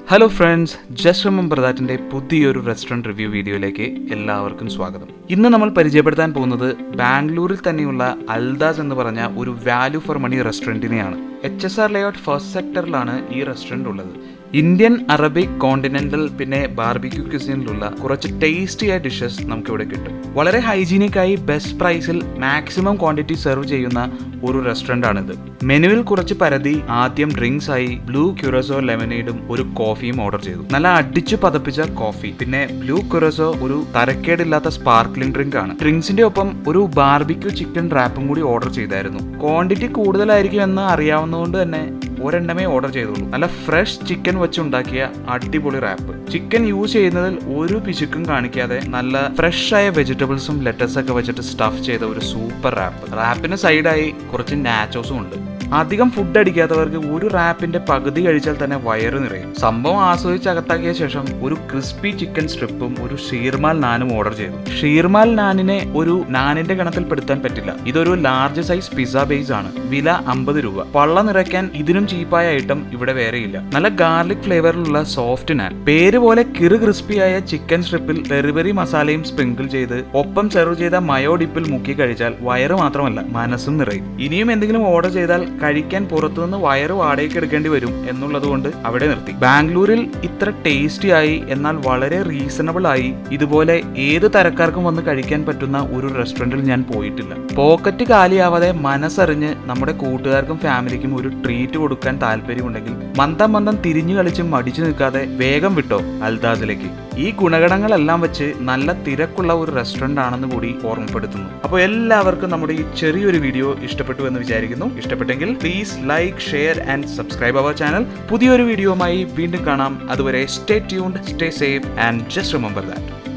hello friends just remember ദാറ്റിന്റെ പുതിയൊരു restaurant review വീഡിയോയിലേക്ക് എല്ലാവർക്കും സ്വാഗതം ഇന്ന് നമ്മൾ പരിചയപ്പെടുത്താൻ പോകുന്നത് ബാംഗ്ലൂരിൽ തന്നെയുള്ള അൽദാസ് എന്ന് പറഞ്ഞ ഒരു വാല്യൂ ഫോർ മണി റെസ്റ്റോറൻറ്റിനെയാണ് H S R layout first സെക്ടറിലാണ് ഈ റെസ്റ്റോറൻറ്റ് ഉള്ളത് ഇന്ത്യൻ അറബിക് കോണ്ടിനെന്റൽ പിന്നെ ബാർബിക്യൂ ക്യൂസിനിലുള്ള കുറച്ച് ടേസ്റ്റി ആയ ഡിഷസ് നമുക്ക് ഇവിടെ കിട്ടും വളരെ ഹൈജീനിക് ആയി ബെസ്റ്റ് പ്രൈസിൽ മാക്സിമം ക്വാണ്ടിറ്റി സെർവ് ചെയ്യുന്ന ഒരു റെസ്റ്റോറൻ്റ് ആണിത് മെനുവിൽ കുറച്ച് പരതി ആദ്യം ഡ്രിങ്ക്സ് ആയി ബ്ലൂ ക്യൂറസോ ലെമനേഡും ഒരു കോഫിയും ഓർഡർ ചെയ്തു നല്ല അടിച്ചു പതപ്പിച്ച കോഫി പിന്നെ ബ്ലൂ ക്യൂറസോ ഒരു തരക്കേടില്ലാത്ത സ്പാർക്ലിംഗ് ഡ്രിങ്ക് ആണ് ഡ്രിങ്ക്സിന്റെ ഒപ്പം ഒരു ബാർബിക്യൂ ചിക്കൻ റാപ്പും കൂടി ഓർഡർ ചെയ്തായിരുന്നു ക്വാണ്ടിറ്റി കൂടുതലായിരിക്കും എന്ന് അറിയാവുന്നതുകൊണ്ട് തന്നെ ഒരെണ്ണമേ ഓർഡർ ചെയ്തുള്ളൂ നല്ല ഫ്രഷ് ചിക്കൻ വെച്ചുണ്ടാക്കിയ അടിപൊളി റാപ്പ് ചിക്കൻ യൂസ് ചെയ്യുന്നതിൽ ഒരു പിശുക്കും കാണിക്കാതെ നല്ല ഫ്രഷ് ആയ വെജിറ്റബിൾസും ലെറ്റസ് ഒക്കെ വെച്ചിട്ട് സ്റ്റഫ് ചെയ്ത ഒരു സൂപ്പർ റാപ്പ് റാപ്പിന് സൈഡായി കുറച്ച് നാച്ചോസും ഉണ്ട് അധികം ഫുഡ് അടിക്കാത്തവർക്ക് ഒരു റാപ്പിന്റെ പകുതി കഴിച്ചാൽ തന്നെ വയറ് നിറയും സംഭവം ആസ്വദിച്ച് അകത്താക്കിയ ശേഷം ഒരു ക്രിസ്പി ചിക്കൻ സ്ട്രിപ്പും ഒരു ഷീർമാൽ നാനും ഓർഡർ ചെയ്തു ഷീർമാൽ നാനിനെ ഒരു നാനിന്റെ ഗണത്തിൽ പെടുത്താൻ പറ്റില്ല ഇതൊരു ലാർജ് സൈസ് പിസ്സ ബേസ് ആണ് വില അമ്പത് രൂപ പള്ള നിറയ്ക്കാൻ ഇതിനും ചീപ്പായ ഐറ്റം ഇവിടെ വേറെയില്ല നല്ല ഗാർലിക് ഫ്ലേവറിലുള്ള സോഫ്റ്റ് നാൻ പേര് പോലെ കിറു ക്രിസ്പിയായ ചിക്കൻ സ്ട്രിപ്പിൽ പെറിപെറി മസാലയും സ്പ്രിങ്കിൾ ചെയ്ത് ഒപ്പം സെർവ് ചെയ്ത മയോ ഡിപ്പിൽ മുക്കി കഴിച്ചാൽ വയറ് മാത്രമല്ല മനസ്സും നിറയും ഇനിയും എന്തെങ്കിലും ഓർഡർ ചെയ്താൽ കഴിക്കാൻ പുറത്തുനിന്ന് വയറ് വാടകയ്ക്ക് എടുക്കേണ്ടി വരും എന്നുള്ളത് കൊണ്ട് അവിടെ നിർത്തി ബാംഗ്ലൂരിൽ ഇത്ര ടേസ്റ്റി ആയി എന്നാൽ വളരെ റീസണബിൾ ആയി ഇതുപോലെ ഏത് തരക്കാർക്കും വന്ന് കഴിക്കാൻ പറ്റുന്ന ഒരു റെസ്റ്റോറൻറ്റിൽ ഞാൻ പോയിട്ടില്ല പോക്കറ്റ് കാലിയാവാതെ മനസ്സറിഞ്ഞ് നമ്മുടെ കൂട്ടുകാർക്കും ഫാമിലിക്കും ഒരു ട്രീറ്റ് കൊടുക്കാൻ താല്പര്യമുണ്ടെങ്കിൽ മന്ദം മന്ദം തിരിഞ്ഞു കളിച്ച് മടിച്ചു നിൽക്കാതെ വേഗം വിട്ടോ അൽദാസിലേക്ക് ഈ ഗുണഗണങ്ങളെല്ലാം വെച്ച് നല്ല തിരക്കുള്ള ഒരു റെസ്റ്റോറൻ്റ് ആണെന്ന് കൂടി ഓർമ്മപ്പെടുത്തുന്നു അപ്പോൾ എല്ലാവർക്കും നമ്മുടെ ഈ ചെറിയൊരു വീഡിയോ ഇഷ്ടപ്പെട്ടു എന്ന് വിചാരിക്കുന്നു ഇഷ്ടപ്പെട്ടെങ്കിൽ please like share and subscribe our channel പുതിയൊരു വീഡിയോയുമായി വീണ്ടും കാണാം അതുവരെ stay tuned stay safe and just remember that